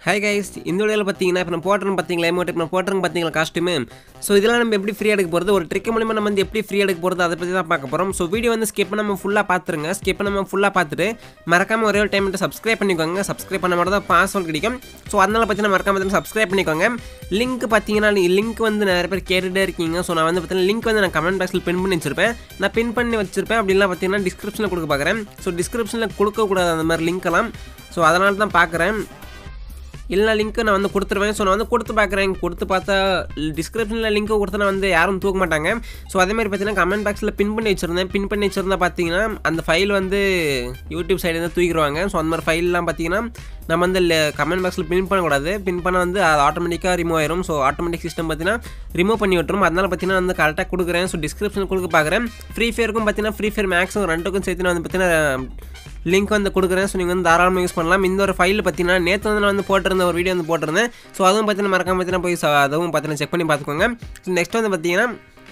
hi guys இந்த வீடியோவில் பார்த்தீங்கன்னா இப்போ நான் போட்டுறேன் பார்த்தீங்களா எமௌண்ட் இப்போ நான் போட்டுறேன் பார்த்தீங்களா காஸ்ட்டுமே ஸோ இதெல்லாம் நம்ம எப்படி ஃப்ரீ எடுக்க போகிறது ஒரு ட்ரிக் மூலிமா நம்ம வந்து எப்படி ஃப்ரீ எடுக்க போகிறது அதை பற்றி தான் பார்க்க போகிறோம் ஸோ வீடியோ வந்து ஸ்கிப் நம்ம ஃபுல்லாக பார்த்துருங்க ஸ்கிப் நம்ம ஃபுல்லாக பார்த்துட்டு மறக்காம ஒரே ஒரு டைம் மட்டும் சப்ஸ்கிரைப் பண்ணிக்கோங்க சப்ஸ்கிரைப் பண்ண மட்டும் தான் பாஸ்வேர்ட் கிடைக்கும் ஸோ அதனால் பார்த்தீங்கன்னா மறக்காம வந்து சப்ஸ்கிரைப் பண்ணிக்கோங்க லிங்க் பார்த்தீங்கன்னா லிங்க் வந்து நிறைய பேர் கேட்டுகிட்டே இருக்கீங்க ஸோ நான் வந்து பார்த்தீங்கன்னா லிங்க் வந்து நான் கமெண்ட் பாக்ஸில் பின் பண்ணி வச்சிருப்பேன் நான் பின் பண்ணி வச்சிருப்பேன் அப்படிலாம் பார்த்தீங்கன்னா டிஸ்கிரிப்ஷனில் கொடுக்க பார்க்குறேன் ஸோ டிஸ்கிரிப்ஷனில் கொடுக்கக்கூடாது அந்த மாதிரி லிங்க்கெல்லாம் ஸோ அதனால தான் பார்க்குறேன் இல்லை லிங்க்கு நான் வந்து கொடுத்துருவேன் ஸோ நான் வந்து கொடுத்து பார்க்குறேன் கொடுத்து பார்த்தா டிஸ்கிரிப்ஷனில் லிங்க்கு கொடுத்து நான் வந்து யாரும் தூக்க மாட்டாங்க ஸோ அதேமாதிரி பார்த்தீங்கன்னா கமெண்ட் பாக்ஸில் பின் பண்ணி வச்சுருந்தேன் பின் பண்ணி வச்சுருந்தா பார்த்தீங்கன்னா அந்த ஃபைல் வந்து யூடியூப் சைடு வந்து தூக்கிடுவாங்க ஸோ அந்த மாதிரி ஃபைல்லாம் பார்த்தீங்கன்னா நம்ம வந்து கமெண்ட் பாக்ஸில் பின் பண்ணக்கூடாது பின் பண்ண வந்து அது ஆட்டோமேட்டிக்காக ரிமூவ் ஆயிரும் ஸோ ஆட்டோமேட்டிக் சிஸ்டம் பார்த்தீங்கன்னா ரிமூவ் பண்ணி விட்டுரும் அதனால் பார்த்தீங்கன்னா வந்து கரெக்டாக கொடுக்குறேன் ஸோ டிஸ்கிரிப்ஷன் கொடுக்க பார்க்குறேன் ஃப்ரீ ஃபயருக்கும் பார்த்தீங்கன்னா ஃப்ரீ ஃபயர் மேக்ஸும் ரெண்டுக்கும் சேர்த்து நான் வந்து பார்த்தீங்கன்னா லிங்க் வந்து கொடுக்குறேன் ஸோ நீங்கள் வந்து தாராளமாக யூஸ் பண்ணலாம் இந்த ஒரு ஃபைல் பார்த்தீங்கன்னா நேற்று வந்து நான் வந்து போட்டிருந்த ஒரு வீடியோ வந்து போட்டிருந்தேன் ஸோ அதுவும் பார்த்தீங்கன்னா மறக்காம பார்த்தீங்கன்னா போய் ச- அதுவும் பார்த்தீங்கன்னா செக் பண்ணி பார்த்துக்கோங்க ஸோ நெக்ஸ்ட் வந்து பார்த்தீங்கன்னா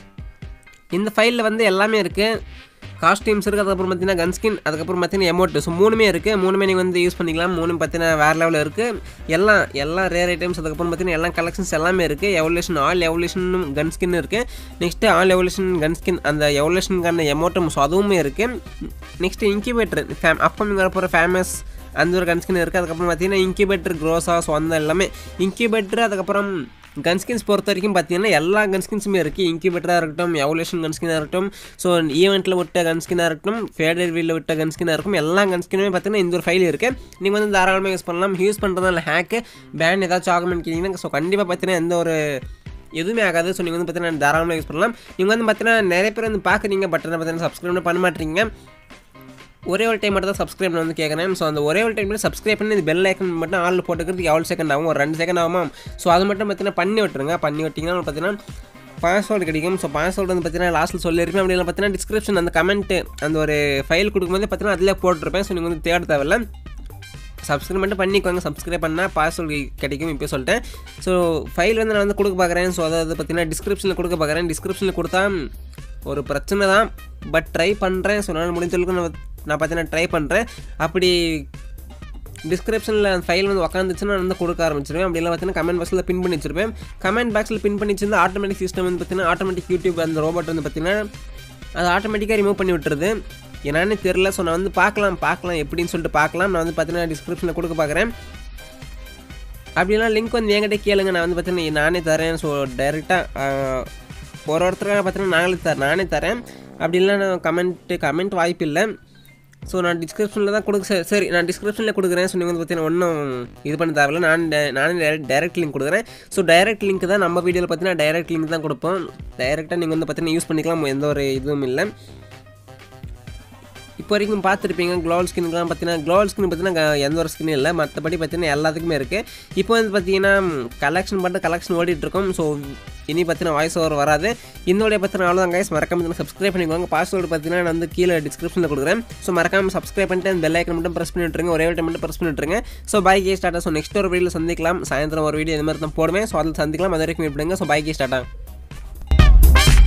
இந்த ஃபைலில் வந்து எல்லாமே இருக்குது காஸ்டியூம்ஸ் இருக்குது அதுக்கப்புறம் பார்த்தீங்கன்னா கன்ஸ்கின் அதுக்கப்புறம் பார்த்தீங்கன்னா எமௌண்ட் ஸோ மூணுமே இருக்குது மூணுமே நீங்கள் வந்து யூஸ் பண்ணிக்கலாம் மூணு பார்த்தீங்கன்னா வேறு லெவலில் இருக்குது எல்லாம் எல்லாம் ரேர் ஐட்டம்ஸ் அதுக்கப்புறம் பார்த்தீங்கன்னா எல்லா கலெக்ஷன்ஸ் எல்லாமே இருக்குது எவல்யூஷன் ஆல் எவல்யூஷனும் கன்ஸ்கின் இருக்குது நெக்ஸ்ட்டு ஆல் எவல்யூஷன் கன்ஸ்கின் அந்த எவல்யூஷனுக்கான எமௌண்ட்டும் ஸோ அதுவுமே இருக்குது நெக்ஸ்ட்டு இன்குபேட்டர் ஃபேம் அப்பமிங் வரப்போகிற ஃபேமஸ் அந்த ஒரு கன்ஸ்கின் இருக்குது அதுக்கப்புறம் பார்த்தீங்கன்னா இன்குபேட்டர் க்ரோஸா ஸோ அந்த எல்லாமே இன்குபேட்டர் அதுக்கப்புறம் கன்ஸ்கின்ஸ் பொறுத்த வரைக்கும் பார்த்தீங்கன்னா எல்லா கன்ஸ்கின்ஸுமே இருக்குது இன்குபேட்டராக இருக்கட்டும் எவல்யூஷன் கன்ஸ்கினாக இருக்கட்டும் ஸோ ஈவெண்ட்டில் விட்ட கன்ஸ்கினாக இருக்கட்டும் ஃபேடர் வீலில் விட்ட கன்ஸ்கினாக இருக்கும் எல்லா கன்ஸ்கினுமே பார்த்தீங்கன்னா இந்த ஒரு ஃபைல் இருக்குது நீங்கள் வந்து தாராளமாக யூஸ் பண்ணலாம் யூஸ் பண்ணுறதால ஹேக்கு பேன் ஏதாச்சும் ஆகும்னு கேட்டிங்கன்னா ஸோ கண்டிப்பாக பார்த்தீங்கன்னா எந்த ஒரு எதுவுமே ஆகாது ஸோ நீங்கள் வந்து பார்த்தீங்கன்னா தாராளமாக யூஸ் பண்ணலாம் நீங்கள் வந்து பார்த்தீங்கன்னா நிறைய பேர் வந்து பார்க்குறீங்க பட் பார்த்தீங்கன்னா சப்ஸ்கிரைப் பண்ண மாட்டீங்க ஒரே ஒரு டைம் மட்டும் தான் சப்ஸ்கிரைப் பண்ண வந்து கேட்குறேன் ஸோ அந்த ஒரே ஒரு டைம் மட்டும் சப்ஸ்கிரைப் பண்ணி இந்த பெல் ஐக்கன் மட்டும் ஆள் போட்டுக்கிறதுக்கு எவ்வளோ செகண்ட் ஆகும் ஒரு ரெண்டு செகண்ட் ஆகுமா ஸோ அது மட்டும் பார்த்தீங்கன்னா பண்ணி விட்டுருங்க பண்ணி விட்டிங்கன்னா பார்த்தீங்கன்னா பாஸ்வேர்டு கிடைக்கும் ஸோ பாஸ்வேர்டு வந்து பார்த்தீங்கன்னா லாஸ்ட்டில் சொல்லியிருப்பேன் அப்படி இல்லை பார்த்தீங்கன்னா டிஸ்கிரிப்ஷன் அந்த கமெண்ட் அந்த ஒரு ஃபைல் கொடுக்கும்போது பார்த்தீங்கன்னா அதிலே போட்டிருப்பேன் ஸோ நீங்கள் வந்து தேட தேவையில்ல சப்ஸ்கிரைப் மட்டும் பண்ணிக்கோங்க சப்ஸ்கிரைப் பண்ணால் பாஸ்வேர்டு கிடைக்கும் இப்போ சொல்லிட்டேன் ஸோ ஃபைல் வந்து நான் வந்து கொடுக்க பார்க்குறேன் ஸோ அதாவது பார்த்தீங்கன்னா டிஸ்கிரிப்ஷனில் கொடுக்க பார்க்குறேன் டிஸ்கிரிப்ஷனில் கொடுத்தா ஒரு பிரச்சனை தான் பட் ட்ரை பண்ணுறேன் ஸோ நான் முடிஞ்ச அளவுக்கு நான் நான் பார்த்தீங்கன்னா ட்ரை பண்ணுறேன் அப்படி டிஸ்கிரிப்ஷனில் அந்த ஃபைல் வந்து உக்காந்துச்சுன்னா நான் வந்து கொடுக்க ஆரம்பிச்சிருவேன் அப்படிலாம் பார்த்தீங்கன்னா கமெண்ட் பாக்ஸில் பின் பண்ணி வச்சிருப்பேன் கமெண்ட் பாக்ஸில் பின் பண்ணி வச்சிருந்தா ஆட்டோமேட்டிக் சிஸ்டம் வந்து பார்த்தீங்கன்னா ஆட்டோமேட்டிக் யூடியூப் அந்த ரோபோட் வந்து பார்த்தீங்கன்னா அது ஆட்டோமேட்டிக்காக ரிமூவ் பண்ணி விட்டுருது என்னன்னு தெரில ஸோ நான் வந்து பார்க்கலாம் பார்க்கலாம் எப்படின்னு சொல்லிட்டு பார்க்கலாம் நான் வந்து பார்த்தீங்கன்னா டிஸ்கிரிப்ஷனில் கொடுக்க பார்க்குறேன் அப்படின்னா லிங்க் வந்து என்கிட்ட கேளுங்க நான் வந்து பார்த்தீங்கன்னா நானே தரேன் ஸோ டைரெக்டாக ஒரு ஒருத்தருக்காக பார்த்தீங்கன்னா நாங்களே தர நானே தரேன் அப்படி இல்லை நான் கமெண்ட்டு கமெண்ட் வாய்ப்பு இல்லை ஸோ நான் டிஸ்கிரிப்ஷனில் தான் கொடுக்க சரி, சரி நான் டிஸ்கிரிப்ஷனில் கொடுக்குறேன் ஸோ நீங்கள் வந்து பார்த்தீங்கன்னா ஒன்றும் இது பண்ண தேவையில்ல நான் டே- நானே டேரக்ட் டைரக்ட் லிங்க் கொடுக்குறேன் ஸோ டைரக்ட் லிங்க் தான் நம்ம வீடியோவில் பார்த்தீங்கன்னா டைரக்ட் லிங்க் தான் கொடுப்போம் டைரெக்டாக நீங்கள் வந்து பார்த்தீங்கன்னா யூஸ் பண்ணிக்கலாம் எந்த ஒரு இதுவும் இல்லை இப்போ வரைக்கும் பார்த்துருப்பீங்க க்ளோவல் ஸ்கின்னுக்குலாம் பார்த்தீங்கன்னா க்ளோவல் ஸ்கின் பார்த்தீங்கன்னா க- எந்த ஒரு ஸ்கின்னும் இல்லை மற்றபடி பார்த்தீங்கன்னா எல்லாத்துக்குமே இருக்குது இப்போ வந்து பார்த்தீங்கன்னா கலெக்ஷன் பண்ணிட்டு கலெக்ஷன் ஓடிட்டு இருக்கோம் ஸோ இனி பார்த்தீங்கன்னா வாய்ஸ் ஓவர் வராது இந்த வீடியோ பார்த்தீங்கன்னா அவ்வளோதான் கைஸ் மறக்காம சப்ஸ்கிரைப் பண்ணிக்கோங்க பாஸ்வேர்டு பார்த்தீங்கன்னா நான் வந்து கீழே டிஸ்கிரிப்ஷனில் கொடுக்குறேன் ஸோ மறக்காம சப்ஸ்கிரைப் பண்ணிட்டு அந்த பெல் ஐக்கன் மட்டும் ப்ரெஸ் பண்ணி விட்டுருங்க ஒரே ஒரு டைம் மட்டும் ப்ரெஸ் பண்ணி விட்டுருங்க ஸோ பை கே ஸ்டார்டா ஸோ நெக்ஸ்ட் ஒரு வீடியோவில் சந்திக்கலாம் சாயந்தரம் ஒரு வீடியோ இந்த மாதிரி தான் போடுவேன் ஸோ அதில் சந்திக்கலாம் அது வரைக்கும் விட்டுடுங்க ஸோ பை கே ஸ்டார்டா